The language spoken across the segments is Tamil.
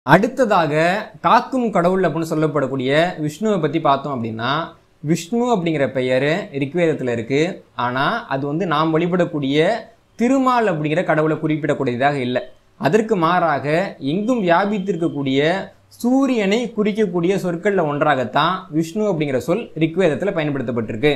அடுத்ததாக காக்கும் கடவுள் அப்படின்னு சொல்லப்படக்கூடிய விஷ்ணுவை பற்றி பார்த்தோம் அப்படின்னா விஷ்ணு அப்படிங்கிற பெயர் ரிக்வேதத்தில் இருக்குது ஆனால் அது வந்து நாம் வழிபடக்கூடிய திருமால் அப்படிங்கிற கடவுளை குறிப்பிடக்கூடியதாக இல்லை அதற்கு மாறாக எங்கும் வியாபித்திருக்கக்கூடிய சூரியனை குறிக்கக்கூடிய சொற்களில் ஒன்றாகத்தான் விஷ்ணு அப்படிங்கிற சொல் ரிக்வேதத்தில் பயன்படுத்தப்பட்டிருக்கு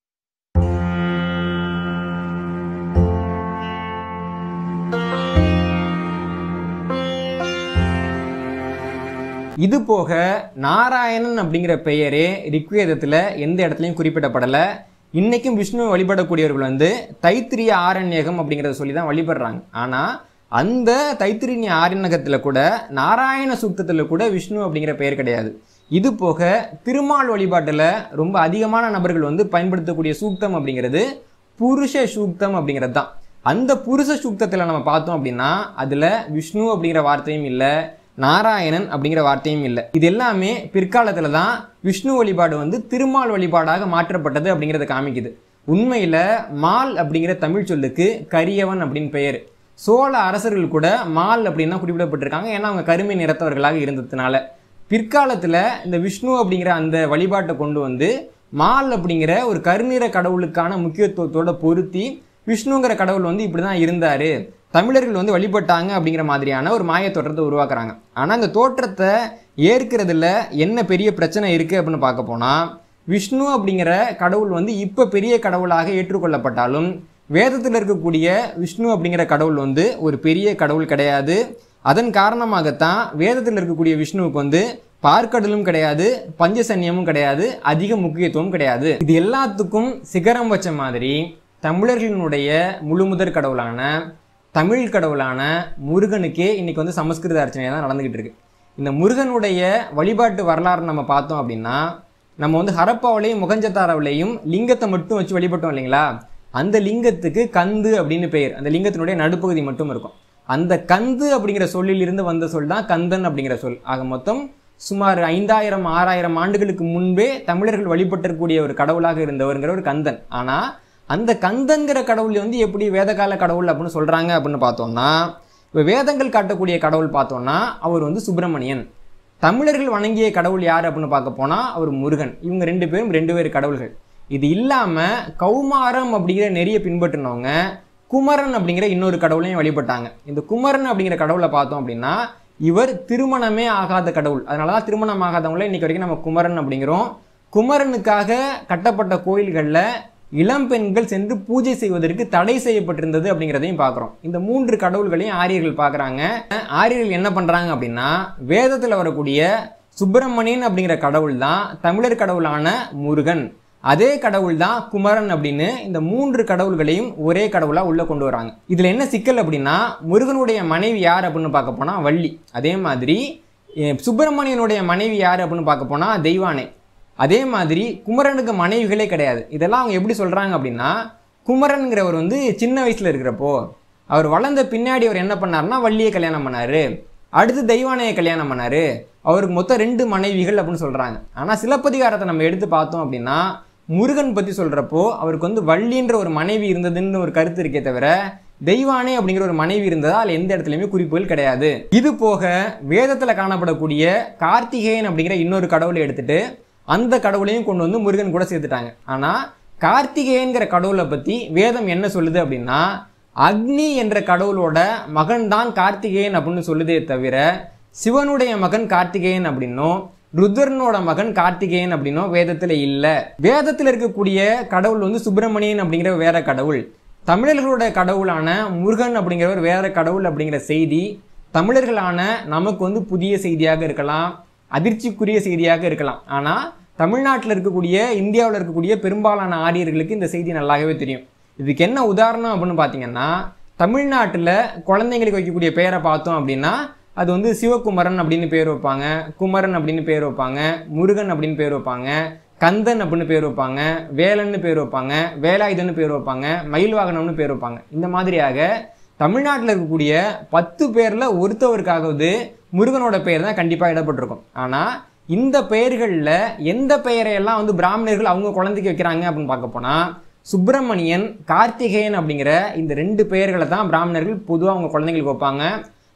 இது போக நாராயணன் அப்படிங்கிற பெயரே ரிக்வேதத்தில் எந்த இடத்துலையும் குறிப்பிடப்படலை இன்னைக்கும் விஷ்ணுவை வழிபடக்கூடியவர்கள் வந்து தைத்திரிய ஆரண்யகம் அப்படிங்கிறத சொல்லி தான் வழிபடுறாங்க ஆனால் அந்த தைத்திரிய ஆரண்யகத்தில் கூட நாராயண சூக்தத்தில் கூட விஷ்ணு அப்படிங்கிற பெயர் கிடையாது இது போக திருமால் வழிபாட்டில் ரொம்ப அதிகமான நபர்கள் வந்து பயன்படுத்தக்கூடிய சூக்தம் அப்படிங்கிறது புருஷ சூக்தம் அப்படிங்கிறது தான் அந்த புருஷ சூக்தத்தில் நம்ம பார்த்தோம் அப்படின்னா அதில் விஷ்ணு அப்படிங்கிற வார்த்தையும் இல்லை நாராயணன் அப்படிங்கிற வார்த்தையும் இல்லை இது எல்லாமே பிற்காலத்தில் தான் விஷ்ணு வழிபாடு வந்து திருமால் வழிபாடாக மாற்றப்பட்டது அப்படிங்கிறத காமிக்குது உண்மையில் மால் அப்படிங்கிற தமிழ் சொல்லுக்கு கரியவன் அப்படின்னு பெயர் சோழ அரசர்கள் கூட மால் அப்படின்னு தான் குறிப்பிடப்பட்டிருக்காங்க ஏன்னா அவங்க கருமை நிறத்தவர்களாக இருந்ததுனால பிற்காலத்தில் இந்த விஷ்ணு அப்படிங்கிற அந்த வழிபாட்டை கொண்டு வந்து மால் அப்படிங்கிற ஒரு கருநிற கடவுளுக்கான முக்கியத்துவத்தோட பொருத்தி விஷ்ணுங்கிற கடவுள் வந்து இப்படி தான் இருந்தார் தமிழர்கள் வந்து வழிபட்டாங்க அப்படிங்கிற மாதிரியான ஒரு மாய தோற்றத்தை உருவாக்குறாங்க ஆனால் அந்த தோற்றத்தை ஏற்கிறதுல என்ன பெரிய பிரச்சனை இருக்குது அப்படின்னு பார்க்க போனால் விஷ்ணு அப்படிங்கிற கடவுள் வந்து இப்போ பெரிய கடவுளாக ஏற்றுக்கொள்ளப்பட்டாலும் வேதத்தில் இருக்கக்கூடிய விஷ்ணு அப்படிங்கிற கடவுள் வந்து ஒரு பெரிய கடவுள் கிடையாது அதன் காரணமாகத்தான் வேதத்தில் இருக்கக்கூடிய விஷ்ணுவுக்கு வந்து பார்க்கடலும் கிடையாது பஞ்சசன்யமும் கிடையாது அதிக முக்கியத்துவம் கிடையாது இது எல்லாத்துக்கும் சிகரம் வச்ச மாதிரி தமிழர்களினுடைய முழுமுதற் கடவுளான தமிழ் கடவுளான முருகனுக்கே இன்னைக்கு வந்து சமஸ்கிருத அர்ச்சனை தான் நடந்துகிட்டு இருக்கு இந்த முருகனுடைய வழிபாட்டு வரலாறு நம்ம பார்த்தோம் அப்படின்னா நம்ம வந்து ஹரப்பாவிலையும் முகஞ்சத்தாராவிலையும் லிங்கத்தை மட்டும் வச்சு வழிபட்டோம் இல்லைங்களா அந்த லிங்கத்துக்கு கந்து அப்படின்னு பெயர் அந்த லிங்கத்தினுடைய நடுப்பகுதி மட்டும் இருக்கும் அந்த கந்து அப்படிங்கிற சொல்லிலிருந்து வந்த சொல் தான் கந்தன் அப்படிங்கிற சொல் ஆக மொத்தம் சுமார் ஐந்தாயிரம் ஆறாயிரம் ஆண்டுகளுக்கு முன்பே தமிழர்கள் வழிபட்டிருக்கக்கூடிய ஒரு கடவுளாக இருந்தவருங்கிற ஒரு கந்தன் ஆனால் அந்த கந்தன்கிற கடவுள் வந்து எப்படி வேதகால கடவுள் அப்படின்னு சொல்கிறாங்க அப்படின்னு பார்த்தோம்னா இப்போ வேதங்கள் காட்டக்கூடிய கடவுள் பார்த்தோம்னா அவர் வந்து சுப்பிரமணியன் தமிழர்கள் வணங்கிய கடவுள் யார் அப்படின்னு பார்க்க போனால் அவர் முருகன் இவங்க ரெண்டு பேரும் ரெண்டு பேர் கடவுள்கள் இது இல்லாமல் கௌமாரம் அப்படிங்கிற நெறிய பின்பற்றினவங்க குமரன் அப்படிங்கிற இன்னொரு கடவுளையும் வழிபட்டாங்க இந்த குமரன் அப்படிங்கிற கடவுளை பார்த்தோம் அப்படின்னா இவர் திருமணமே ஆகாத கடவுள் அதனால தான் திருமணம் ஆகாதவங்கள இன்னைக்கு வரைக்கும் நம்ம குமரன் அப்படிங்கிறோம் குமரனுக்காக கட்டப்பட்ட கோயில்களில் இளம் பெண்கள் சென்று பூஜை செய்வதற்கு தடை செய்யப்பட்டிருந்தது அப்படிங்கிறதையும் பார்க்குறோம் இந்த மூன்று கடவுள்களையும் ஆரியர்கள் பார்க்குறாங்க ஆரியர்கள் என்ன பண்ணுறாங்க அப்படின்னா வேதத்தில் வரக்கூடிய சுப்பிரமணியன் அப்படிங்கிற கடவுள் தான் தமிழர் கடவுளான முருகன் அதே கடவுள் தான் குமரன் அப்படின்னு இந்த மூன்று கடவுள்களையும் ஒரே கடவுளாக உள்ளே கொண்டு வராங்க இதில் என்ன சிக்கல் அப்படின்னா முருகனுடைய மனைவி யார் அப்படின்னு பார்க்க போனால் வள்ளி அதே மாதிரி சுப்பிரமணியனுடைய மனைவி யார் அப்படின்னு பார்க்க போனால் தெய்வானை அதே மாதிரி குமரனுக்கு மனைவிகளே கிடையாது இதெல்லாம் அவங்க எப்படி சொல்கிறாங்க அப்படின்னா குமரனுங்கிறவர் வந்து சின்ன வயசில் இருக்கிறப்போ அவர் வளர்ந்த பின்னாடி அவர் என்ன பண்ணார்னா வள்ளியை கல்யாணம் பண்ணார் அடுத்து தெய்வானையை கல்யாணம் பண்ணார் அவருக்கு மொத்தம் ரெண்டு மனைவிகள் அப்படின்னு சொல்கிறாங்க ஆனால் சிலப்பதிகாரத்தை நம்ம எடுத்து பார்த்தோம் அப்படின்னா முருகன் பற்றி சொல்கிறப்போ அவருக்கு வந்து வள்ளின்ற ஒரு மனைவி இருந்ததுன்னு ஒரு கருத்து இருக்கே தவிர தெய்வானே அப்படிங்கிற ஒரு மனைவி இருந்ததா அதில் எந்த இடத்துலையுமே குறிப்புகள் கிடையாது இது போக வேதத்தில் காணப்படக்கூடிய கார்த்திகேயன் அப்படிங்கிற இன்னொரு கடவுளை எடுத்துட்டு அந்த கடவுளையும் கொண்டு வந்து முருகன் கூட சேர்த்துட்டாங்க ஆனால் கார்த்திகேயன்கிற கடவுளை பற்றி வேதம் என்ன சொல்லுது அப்படின்னா அக்னி என்ற கடவுளோட மகன் தான் கார்த்திகேயன் அப்படின்னு சொல்லுதே தவிர சிவனுடைய மகன் கார்த்திகேயன் அப்படின்னும் ருத்ரனோட மகன் கார்த்திகேயன் அப்படின்னும் வேதத்தில் இல்லை வேதத்தில் இருக்கக்கூடிய கடவுள் வந்து சுப்பிரமணியன் அப்படிங்கிற வேற கடவுள் தமிழர்களோட கடவுளான முருகன் அப்படிங்கிறவர் வேற கடவுள் அப்படிங்கிற செய்தி தமிழர்களான நமக்கு வந்து புதிய செய்தியாக இருக்கலாம் அதிர்ச்சிக்குரிய செய்தியாக இருக்கலாம் ஆனால் தமிழ்நாட்டில் இருக்கக்கூடிய இந்தியாவில் இருக்கக்கூடிய பெரும்பாலான ஆரியர்களுக்கு இந்த செய்தி நல்லாவே தெரியும் இதுக்கு என்ன உதாரணம் அப்படின்னு பார்த்தீங்கன்னா தமிழ்நாட்டில் குழந்தைங்களுக்கு வைக்கக்கூடிய பெயரை பார்த்தோம் அப்படின்னா அது வந்து சிவகுமரன் அப்படின்னு பேர் வைப்பாங்க குமரன் அப்படின்னு பேர் வைப்பாங்க முருகன் அப்படின்னு பேர் வைப்பாங்க கந்தன் அப்படின்னு பேர் வைப்பாங்க வேலன்னு பேர் வைப்பாங்க வேலாயுதன்னு பேர் வைப்பாங்க மயில்வாகனம்னு பேர் வைப்பாங்க இந்த மாதிரியாக தமிழ்நாட்டில் இருக்கக்கூடிய பத்து பேரில் ஒருத்தவருக்காவது முருகனோட பெயர் தான் கண்டிப்பாக இடப்பட்டிருக்கும் ஆனால் இந்த பெயர்களில் எந்த பெயரையெல்லாம் வந்து பிராமணர்கள் அவங்க குழந்தைக்கு வைக்கிறாங்க அப்படின்னு பார்க்க போனால் சுப்பிரமணியன் கார்த்திகேயன் அப்படிங்கிற இந்த ரெண்டு பெயர்களை தான் பிராமணர்கள் பொதுவாக அவங்க குழந்தைங்களுக்கு வைப்பாங்க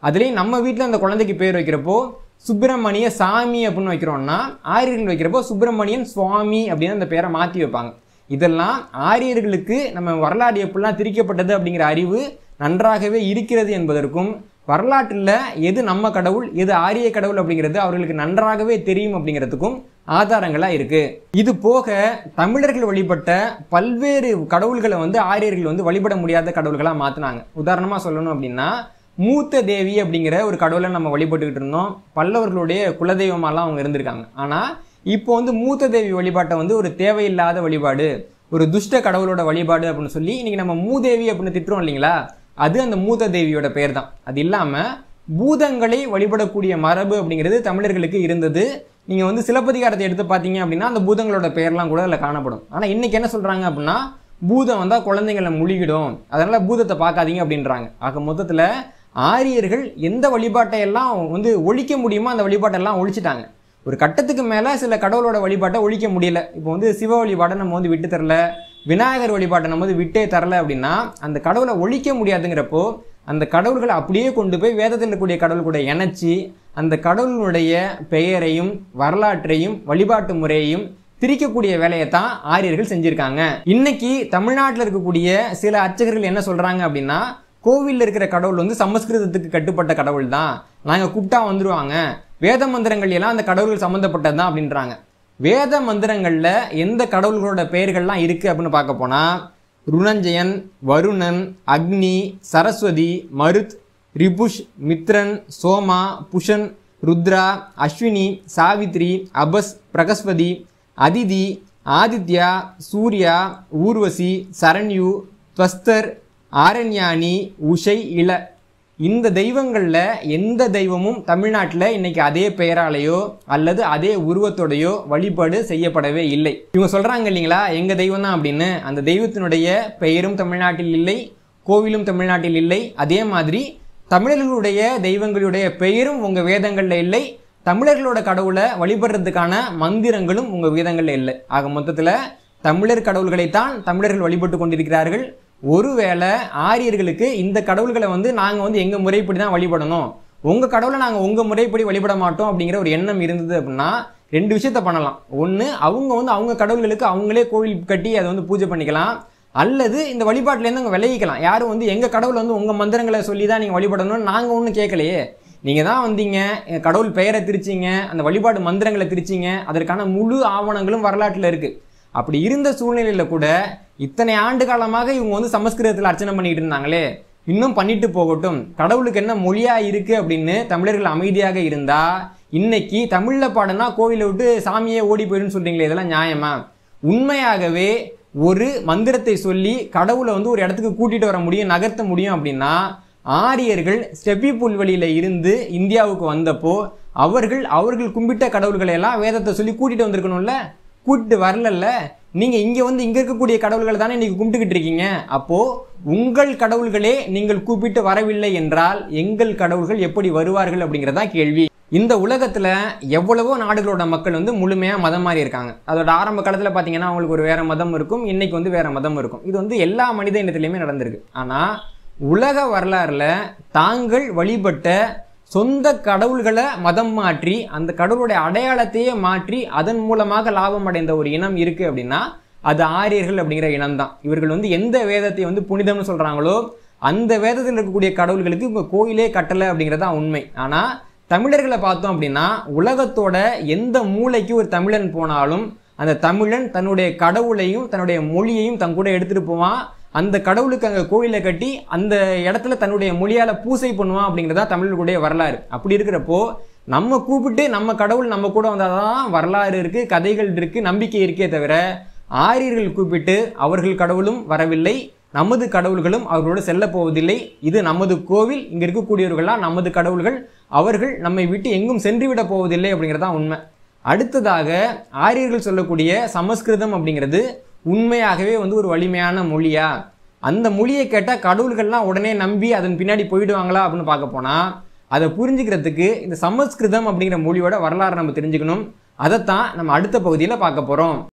அதுலேயும் நம்ம வீட்டில் அந்த குழந்தைக்கு பேர் வைக்கிறப்போ சுப்பிரமணிய சாமி அப்படின்னு வைக்கிறோம்னா ஆரியர்கள் வைக்கிறப்போ சுப்பிரமணியன் சுவாமி அப்படின்னு அந்த பேரை மாற்றி வைப்பாங்க இதெல்லாம் ஆரியர்களுக்கு நம்ம வரலாறு எப்படிலாம் திரிக்கப்பட்டது அப்படிங்கிற அறிவு நன்றாகவே இருக்கிறது என்பதற்கும் வரலாற்றில் எது நம்ம கடவுள் எது ஆரிய கடவுள் அப்படிங்கிறது அவர்களுக்கு நன்றாகவே தெரியும் அப்படிங்கிறதுக்கும் ஆதாரங்களாக இருக்கு இது போக தமிழர்கள் வழிபட்ட பல்வேறு கடவுள்களை வந்து ஆரியர்கள் வந்து வழிபட முடியாத கடவுள்களாக மாற்றினாங்க உதாரணமாக சொல்லணும் அப்படின்னா மூத்த தேவி அப்படிங்கிற ஒரு கடவுளை நம்ம வழிபட்டுக்கிட்டு இருந்தோம் பல்லவர்களுடைய குலதெய்வமாலாம் அவங்க இருந்திருக்காங்க ஆனால் இப்போ வந்து மூத்த தேவி வழிபாட்டை வந்து ஒரு தேவையில்லாத வழிபாடு ஒரு துஷ்ட கடவுளோட வழிபாடு அப்படின்னு சொல்லி இன்னைக்கு நம்ம மூதேவி அப்படின்னு திட்டுறோம் இல்லைங்களா அது அந்த மூத்த தேவியோட பெயர் தான் அது இல்லாமல் பூதங்களை வழிபடக்கூடிய மரபு அப்படிங்கிறது தமிழர்களுக்கு இருந்தது நீங்கள் வந்து சிலப்பதிகாரத்தை எடுத்து பார்த்தீங்க அப்படின்னா அந்த பூதங்களோட பெயர்லாம் கூட அதில் காணப்படும் ஆனால் இன்னைக்கு என்ன சொல்கிறாங்க அப்படின்னா பூதம் வந்தால் குழந்தைங்களை முழுகிடும் அதனால் பூதத்தை பார்க்காதீங்க அப்படின்றாங்க ஆக மொத்தத்தில் ஆரியர்கள் எந்த வழிபாட்டை எல்லாம் வந்து ஒழிக்க முடியுமோ அந்த வழிபாட்டெல்லாம் ஒழிச்சிட்டாங்க ஒரு கட்டத்துக்கு மேலே சில கடவுளோட வழிபாட்டை ஒழிக்க முடியல இப்போ வந்து சிவ வழிபாட்டை நம்ம வந்து விட்டு தரல விநாயகர் வழிபாட்டை நம்ம வந்து விட்டே தரல அப்படின்னா அந்த கடவுளை ஒழிக்க முடியாதுங்கிறப்போ அந்த கடவுள்களை அப்படியே கொண்டு போய் வேதத்தில் இருக்கக்கூடிய கடவுள் கூட இணைச்சி அந்த கடவுளுடைய பெயரையும் வரலாற்றையும் வழிபாட்டு முறையையும் திரிக்கக்கூடிய வேலையை தான் ஆரியர்கள் செஞ்சிருக்காங்க இன்னைக்கு தமிழ்நாட்டில் இருக்கக்கூடிய சில அர்ச்சகர்கள் என்ன சொல்றாங்க அப்படின்னா கோவிலில் இருக்கிற கடவுள் வந்து சமஸ்கிருதத்துக்கு கட்டுப்பட்ட கடவுள் தான் நாங்கள் கூப்பிட்டா வந்துருவாங்க வேத மந்திரங்கள் எல்லாம் அந்த கடவுள்கள் சம்மந்தப்பட்டது தான் அப்படின்றாங்க வேத மந்திரங்களில் எந்த கடவுள்களோட பெயர்கள்லாம் இருக்குது அப்படின்னு பார்க்க போனால் ருணஞ்சயன் வருணன் அக்னி சரஸ்வதி மருத் ரிபுஷ் மித்ரன் சோமா புஷன் ருத்ரா அஸ்வினி சாவித்ரி அபஸ் பிரகஸ்பதி அதிதி ஆதித்யா சூர்யா ஊர்வசி சரண்யு துவஸ்தர் ஆரண்யானி உஷை இள இந்த தெய்வங்களில் எந்த தெய்வமும் தமிழ்நாட்டில் இன்னைக்கு அதே பெயராலேயோ அல்லது அதே உருவத்தோடையோ வழிபாடு செய்யப்படவே இல்லை இவங்க சொல்கிறாங்க இல்லைங்களா எங்கள் தெய்வம் தான் அப்படின்னு அந்த தெய்வத்தினுடைய பெயரும் தமிழ்நாட்டில் இல்லை கோவிலும் தமிழ்நாட்டில் இல்லை அதே மாதிரி தமிழர்களுடைய தெய்வங்களுடைய பெயரும் உங்கள் வேதங்களில் இல்லை தமிழர்களோட கடவுளை வழிபடுறதுக்கான மந்திரங்களும் உங்கள் வேதங்களில் இல்லை ஆக மொத்தத்தில் தமிழர் கடவுள்களைத்தான் தமிழர்கள் வழிபட்டு கொண்டிருக்கிறார்கள் ஒருவேளை ஆரியர்களுக்கு இந்த கடவுள்களை வந்து நாங்கள் வந்து எங்கள் முறைப்படி தான் வழிபடணும் உங்கள் கடவுளை நாங்கள் உங்கள் முறைப்படி வழிபட மாட்டோம் அப்படிங்கிற ஒரு எண்ணம் இருந்தது அப்படின்னா ரெண்டு விஷயத்த பண்ணலாம் ஒன்று அவங்க வந்து அவங்க கடவுள்களுக்கு அவங்களே கோவில் கட்டி அதை வந்து பூஜை பண்ணிக்கலாம் அல்லது இந்த வழிபாட்டிலேருந்து அவங்க விலகிக்கலாம் யாரும் வந்து எங்கள் கடவுள் வந்து உங்கள் மந்திரங்களை சொல்லி தான் நீங்கள் வழிபடணும்னு நாங்கள் ஒன்றும் கேட்கலையே நீங்கள் தான் வந்தீங்க எங்க கடவுள் பெயரை திரிச்சிங்க அந்த வழிபாடு மந்திரங்களை திரிச்சிங்க அதற்கான முழு ஆவணங்களும் வரலாற்றில் இருக்குது அப்படி இருந்த சூழ்நிலையில் கூட இத்தனை ஆண்டு காலமாக இவங்க வந்து சமஸ்கிருதத்தில் அர்ச்சனை பண்ணிட்டு இருந்தாங்களே இன்னும் பண்ணிட்டு போகட்டும் கடவுளுக்கு என்ன மொழியா இருக்கு அப்படின்னு தமிழர்கள் அமைதியாக இருந்தா இன்னைக்கு தமிழ்ல பாடனா கோவிலை விட்டு சாமியே ஓடி போயிடுன்னு சொல்றீங்களே இதெல்லாம் நியாயமா உண்மையாகவே ஒரு மந்திரத்தை சொல்லி கடவுளை வந்து ஒரு இடத்துக்கு கூட்டிட்டு வர முடியும் நகர்த்த முடியும் அப்படின்னா ஆரியர்கள் ஸ்டெப்பி புல்வெளியில இருந்து இந்தியாவுக்கு வந்தப்போ அவர்கள் அவர்கள் கும்பிட்ட கடவுள்களை எல்லாம் வேதத்தை சொல்லி கூட்டிட்டு வந்திருக்கணும்ல கூட்டிட்டு வரலல்ல நீங்க இங்க வந்து இங்க இருக்கக்கூடிய கடவுள்களை தானே நீங்க கும்பிட்டுக்கிட்டு இருக்கீங்க அப்போ உங்கள் கடவுள்களே நீங்கள் கூப்பிட்டு வரவில்லை என்றால் எங்கள் கடவுள்கள் எப்படி வருவார்கள் அப்படிங்கறதா கேள்வி இந்த உலகத்துல எவ்வளவோ நாடுகளோட மக்கள் வந்து முழுமையா மதம் மாறி இருக்காங்க அதோட ஆரம்ப காலத்துல பாத்தீங்கன்னா அவங்களுக்கு ஒரு வேற மதம் இருக்கும் இன்னைக்கு வந்து வேற மதம் இருக்கும் இது வந்து எல்லா மனித இனத்திலையுமே நடந்திருக்கு ஆனா உலக வரலாறுல தாங்கள் வழிபட்ட சொந்த கடவுள்களை மதம் மாற்றி அந்த கடவுளுடைய அடையாளத்தையே மாற்றி அதன் மூலமாக லாபம் அடைந்த ஒரு இனம் இருக்கு அப்படின்னா அது ஆரியர்கள் அப்படிங்கிற இனம் தான் இவர்கள் வந்து எந்த வேதத்தை வந்து புனிதம்னு சொல்றாங்களோ அந்த வேதத்தில் இருக்கக்கூடிய கடவுள்களுக்கு இவங்க கோயிலே கட்டலை அப்படிங்கிறது தான் உண்மை ஆனா தமிழர்களை பார்த்தோம் அப்படின்னா உலகத்தோட எந்த மூளைக்கு ஒரு தமிழன் போனாலும் அந்த தமிழன் தன்னுடைய கடவுளையும் தன்னுடைய மொழியையும் தன் கூட எடுத்துட்டு போவான் அந்த கடவுளுக்கு அங்கே கோயிலை கட்டி அந்த இடத்துல தன்னுடைய மொழியால் பூசை பண்ணுவான் அப்படிங்கிறதா தமிழர்களுடைய வரலாறு அப்படி இருக்கிறப்போ நம்ம கூப்பிட்டு நம்ம கடவுள் நம்ம கூட வந்தால் தான் வரலாறு இருக்குது கதைகள் இருக்குது நம்பிக்கை இருக்கே தவிர ஆரியர்கள் கூப்பிட்டு அவர்கள் கடவுளும் வரவில்லை நமது கடவுள்களும் அவர்களோடு செல்ல போவதில்லை இது நமது கோவில் இங்கே இருக்கக்கூடியவர்களாம் நமது கடவுள்கள் அவர்கள் நம்மை விட்டு எங்கும் சென்று விட போவதில்லை அப்படிங்கிறது தான் உண்மை அடுத்ததாக ஆரியர்கள் சொல்லக்கூடிய சமஸ்கிருதம் அப்படிங்கிறது உண்மையாகவே வந்து ஒரு வலிமையான மொழியா அந்த மொழியை கேட்டால் கடவுள்கள்லாம் உடனே நம்பி அதன் பின்னாடி போயிடுவாங்களா அப்படின்னு பார்க்க போனால் அதை புரிஞ்சுக்கிறதுக்கு இந்த சமஸ்கிருதம் அப்படிங்கிற மொழியோட வரலாறு நம்ம தெரிஞ்சுக்கணும் அதைத்தான் நம்ம அடுத்த பகுதியில் பார்க்க போகிறோம்